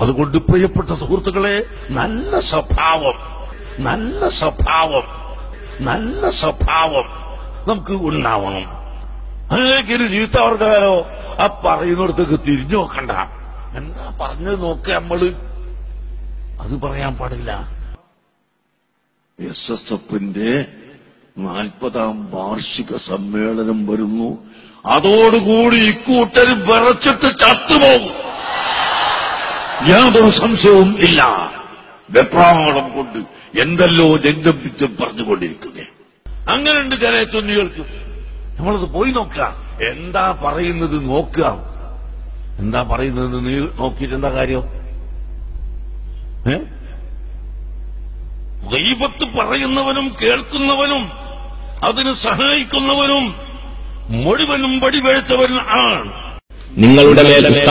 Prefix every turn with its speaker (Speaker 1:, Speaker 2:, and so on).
Speaker 1: അതുകൊണ്ട് പ്രിയപ്പെട്ട സുഹൃത്തുക്കളെ നല്ല സ്വഭാവം നല്ല സ്വഭാവം നല്ല സ്വഭാവം നമുക്ക് ഉണ്ടാവണം അല്ലെങ്കിൽ ചീത്ത വർക്കാരോ ആ പറയുന്നിടത്തേക്ക് തിരിഞ്ഞു നോക്കണ്ട എന്താ പറഞ്ഞത് നോക്കുക നമ്മള് അത് പറയാൻ പാടില്ല എസ് എസ് എഫിന്റെ നാൽപ്പതാം വാർഷിക സമ്മേളനം വരുന്നു അതോടുകൂടി ഇക്കൂട്ടർ വിറച്ചിട്ട് ചത്തുപോകും യാതൊരു സംശയവും ഇല്ല വെപ്രാളം കൊണ്ട് എന്തെല്ലോ ജംഗം പിച്ചം പറഞ്ഞുകൊണ്ടിരിക്കുക അങ്ങനെയുണ്ട് ചില തുന്നികൾക്ക് നമ്മളത് പോയി നോക്കുക എന്താ പറയുന്നത് നോക്കുക എന്താ പറയുന്നത് നീ നോക്കിയിട്ട് എന്താ കാര്യം ഏ ദൈവത്ത് പറയുന്നവനും കേൾക്കുന്നവനും അതിന് സഹായിക്കുന്നവനും മുഴുവനും വടിവെഴുത്തവൻ ആണ്
Speaker 2: നിങ്ങളുടെ മേൽ